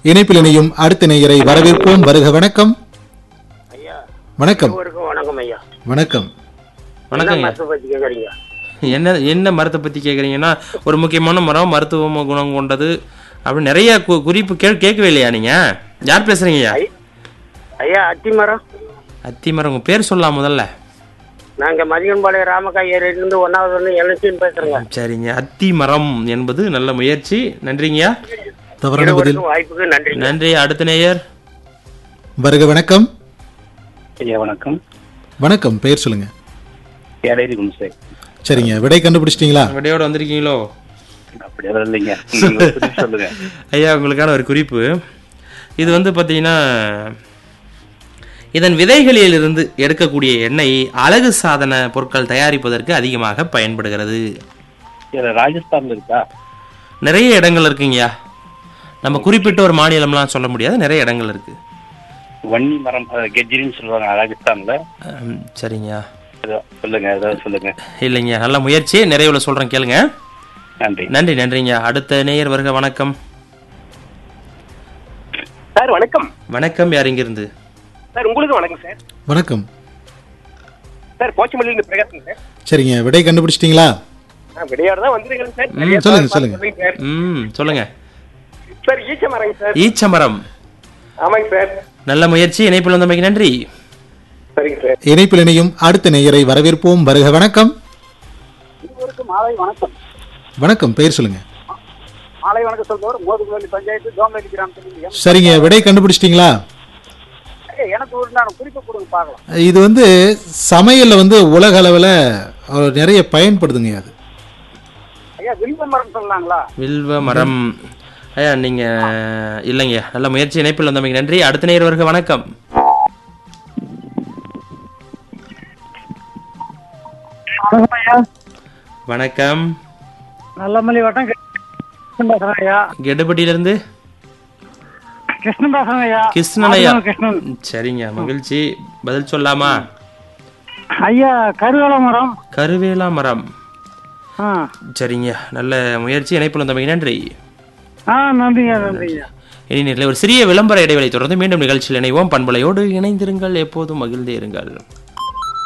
இணைப்பில் இணையும் அடுத்த நேயரை வரவேற்போம் வருக வணக்கம் ஐயா வணக்கம் இருவருக்கும் வணக்கம் ஐயா வணக்கம் வணக்கங்க மருத்துவ பத்தி கேக்குறீங்க என்ன என்ன மரத்தை பற்றி கேட்குறீங்கன்னா ஒரு முக்கியமான மரம் மருத்துவ குணம் கொண்டது அப்படி நிறைய கு- குறிப்பு கே கேட்கவே இல்லையா நீங்கள் யார் பேசுகிறீங்கய்யா ஐ- ஐயா அத்தி மரம் அத்தி மரம் உங்கள் பேர் சொல்லலாம் முதல்ல நாங்க மதியன்பாளையம் ராமக்காய் ஏரியிலிருந்து ஒன்னாவது ஒன்று எல்என்சின்னு பேசுறேங்க சரிங்க அத்தி மரம் என்பது நல்ல முயற்சி நன்றிங்கய்யா தவறான பதில் இருவருக்கும் வாய்ப்புக்கு நன்றி நன்றி அடுத்த நேயர் வருக வணக்கம் ஐயா வணக்கம் வணக்கம் பெயர் சொல்லுங்க ஏடேரி கும்சே சரிங்க விடை கண்டுபிடிச்சிட்டீங்களா விடையோட வந்திருக்கீங்களோ அப்படியே இல்லைங்க நீங்க ஒரு குறிப்பு சொல்லுங்க ஐயா உங்களுக்கான ஒரு குறிப்பு இது வந்து பார்த்தீங்கன்னா இதன் விதைகளிலிருந்து எடுக்கக்கூடிய எண்ணெய் அழகு சாதன பொருட்கள் தயாரிப்பதற்கு அதிகமாக பயன்படுகிறது இதுல ராஜஸ்தான்ல இருக்கா நிறைய இடங்கள் இருக்குங்கய்யா நம்ம குறிப்பிட்ட ஒரு மாநிலம்லாம் சொல்ல முடியாது நிறைய இடங்கள் இருக்கு வன்னி மரம் அஹ், கெஜ்ரின்னு சொல்லுவாங்க ராஜஸ்தான்ல ம், சரிங்கய்யா ஏதோ சொல்லுங்க ஏதாவது சொல்லுங்க இல்லைங்கய்யா நல்ல முயற்சி நிறைவுல சொல்றேன் கேளுங்க நன்றி நன்றி நன்றிங்க அடுத்த நேயர் வருக வணக்கம் சார் வணக்கம் வணக்கம் யார் இங்கிருந்து சார் உங்களுக்கு வணக்கம் சார் வணக்கம் சார் போச்சமல்லியிலிருந்து பிரகாசம் சார் சரிங்க விடை கண்டுபிடிச்சிட்டீங்களா நான் விடையோட தான் வந்திருக்கேன் சார் ம், சரியா சொல்லுங்க, சார், சொல்லுங்க. சார் ம் சொல்லுங்க சார் ஈச்ச மரங்க சார் ஈச்சமரம் ஆமாங்க சார் நல்ல முயற்சி இணைப்பில் வந்தமைக்கு நன்றி சரிங்க சார் இணைப்பில் இணையும் அடுத்த நேயரை வரவேற்போம் வருக வணக்கம் இருவருக்கும் மாலை வணக்கம் வணக்கம் பெயர் சொல்லுங்க மாலை வணக்கம் சொல்பவர் மோதுகுவலி பஞ்சாயத்து தோம்பேடி கிராமத்தில் எம் சரிங்க விடை கண்டுபிடிச்சிட்டீங்களா ஐயா, எனக்கு ஒரு நான் குறிப்பு கொடுங்க பார்க்கலாம் இது வந்து சமையல்ல வந்து உலக அளவில் நிறைய பயன்படுதுங்க அது ஐயா வில்வ மரம் சொல்லலாங்களா வில்வ மரம் ஐயா நீங்க இல்லைங்க நல்ல முயற்சி இணைப்பில் வந்தமைக்கு நன்றி அடுத்த நேயர் வருக வணக்கம் வணக்கம் ஐயா வணக்கம் நல்லமல்லி வட்டம் கிருஷ்ணன் பேசுறேன் ஐயா கெடுபடியிலிருந்து கிருஷ்ணன் பேசுறேன் ஐயா கிருஷ்ணன் ஐயா ஆதிமூலம் கிருஷ்ணன் சரிங்க மகிழ்ச்சி பதில் சொல்லாமா ஐயா கருவேல மரம் கருவேலா மரம் ஆ சரிங்க நல்ல முயற்சி இணைப்பில் வந்தமைக்கு நன்றி ஆ நன்றிங்க நன்றிங்க இனி நேரில் ஒரு சிறிய விளம்பர இடைவெளி தொடர்ந்து மீண்டும் நிகழ்ச்சியில் இணைவோம் பண்பலையோடு இணைந்திருங்கள் எப்போதும் மகிழ்ந்தே இருங்கள்